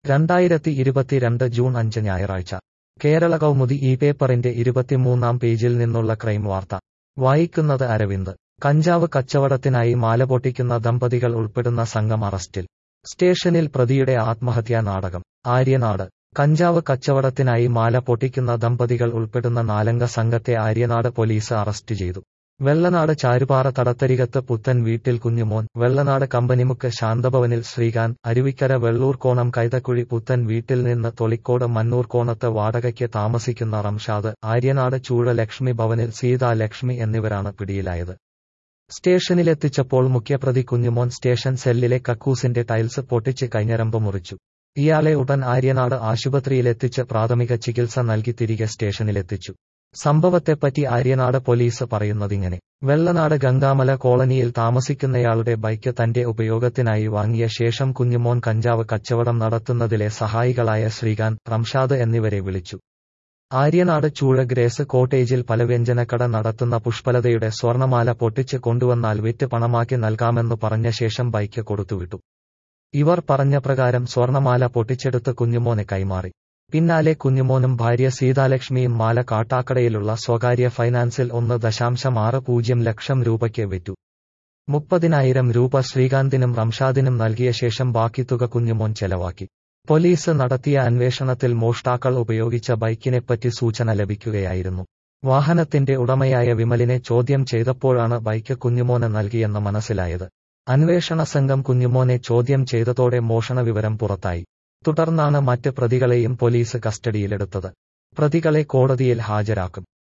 രണ്ടായിരത്തി ഇരുപത്തിരണ്ട് ജൂൺ അഞ്ച് ഞായറാഴ്ച കേരള കൗമുദി ഈ പേപ്പറിന്റെ ഇരുപത്തിമൂന്നാം പേജിൽ നിന്നുള്ള ക്രൈം വാർത്ത വായിക്കുന്നത് അരവിന്ദ് കഞ്ചാവ് കച്ചവടത്തിനായി മാല പൊട്ടിക്കുന്ന ദമ്പതികൾ ഉൾപ്പെടുന്ന സംഘം അറസ്റ്റിൽ സ്റ്റേഷനിൽ പ്രതിയുടെ ആത്മഹത്യാ നാടകം ആര്യനാട് കഞ്ചാവ് കച്ചവടത്തിനായി മാല പൊട്ടിക്കുന്ന ദമ്പതികൾ ഉൾപ്പെടുന്ന നാലംഗ സംഘത്തെ ആര്യനാട് പോലീസ് അറസ്റ്റ് ചെയ്തു വെള്ളനാട് ചാരുപാറ തടത്തരികത്ത് പുത്തൻ വീട്ടിൽ കുഞ്ഞുമോൻ വെള്ളനാട് കമ്പനിമുക്ക് ശാന്തഭവനിൽ ശ്രീകാന്ത് അരുവിക്കര വെള്ളൂർക്കോണം കൈതക്കുഴി പുത്തൻ വീട്ടിൽ നിന്ന് തൊളിക്കോട് മന്നൂർക്കോണത്ത് വാടകയ്ക്ക് താമസിക്കുന്ന റംഷാദ് ആര്യനാട് ചൂഴ ലക്ഷ്മി ഭവനിൽ സീതാ ലക്ഷ്മി എന്നിവരാണ് പിടിയിലായത് സ്റ്റേഷനിലെത്തിച്ചപ്പോൾ മുഖ്യപ്രതി കുഞ്ഞുമോൻ സ്റ്റേഷൻ സെല്ലിലെ കക്കൂസിന്റെ ടൈൽസ് പൊട്ടിച്ച് കൈഞ്ഞരമ്പ് മുറിച്ചു ഇയാളെ ഉടൻ ആര്യനാട് ആശുപത്രിയിലെത്തിച്ച് പ്രാഥമിക ചികിത്സ നൽകി തിരികെ സ്റ്റേഷനിലെത്തിച്ചു സംഭവത്തെപ്പറ്റി ആര്യനാട് പോലീസ് പറയുന്നതിങ്ങനെ വെള്ളനാട് ഗംഗാമല കോളനിയിൽ താമസിക്കുന്നയാളുടെ ബൈക്ക് തന്റെ ഉപയോഗത്തിനായി വാങ്ങിയ ശേഷം കുഞ്ഞുമോൻ കഞ്ചാവ് കച്ചവടം നടത്തുന്നതിലെ സഹായികളായ ശ്രീകാന്ത് റംഷാദ് എന്നിവരെ വിളിച്ചു ആര്യനാട് ചൂഴ ഗ്രേസ് കോട്ടേജിൽ പലവ്യഞ്ജനക്കട നടത്തുന്ന പുഷ്പലതയുടെ സ്വർണമാല പൊട്ടിച്ച് കൊണ്ടുവന്നാൽ വിറ്റ് പണമാക്കി നൽകാമെന്ന് പറഞ്ഞ ശേഷം ബൈക്ക് കൊടുത്തുവിട്ടു ഇവർ പറഞ്ഞ പ്രകാരം സ്വർണമാല പൊട്ടിച്ചെടുത്ത് കുഞ്ഞുമോനെ കൈമാറി പിന്നാലെ കുഞ്ഞുമോനും ഭാര്യ സീതാലക്ഷ്മിയും മാല കാട്ടാക്കടയിലുള്ള സ്വകാര്യ ഫൈനാൻസിൽ ഒന്ന് ദശാംശം ആറ് പൂജ്യം ലക്ഷം രൂപയ്ക്ക് വിറ്റു മുപ്പതിനായിരം രൂപ ശ്രീകാന്തിനും റംഷാദിനും നൽകിയ ശേഷം ബാക്കി തുക കുഞ്ഞുമോൻ ചെലവാക്കി പോലീസ് നടത്തിയ അന്വേഷണത്തിൽ മോഷ്ടാക്കൾ ഉപയോഗിച്ച ബൈക്കിനെപ്പറ്റി സൂചന ലഭിക്കുകയായിരുന്നു വാഹനത്തിന്റെ ഉടമയായ വിമലിനെ ചോദ്യം ചെയ്തപ്പോഴാണ് ബൈക്ക് കുഞ്ഞുമോന് നൽകിയെന്ന് മനസ്സിലായത് അന്വേഷണ സംഘം കുഞ്ഞുമോനെ ചോദ്യം ചെയ്തതോടെ മോഷണ വിവരം പുറത്തായി തുടർന്നാണ് മറ്റ് പ്രതികളെയും പോലീസ് കസ്റ്റഡിയിലെടുത്തത് പ്രതികളെ കോടതിയിൽ ഹാജരാക്കും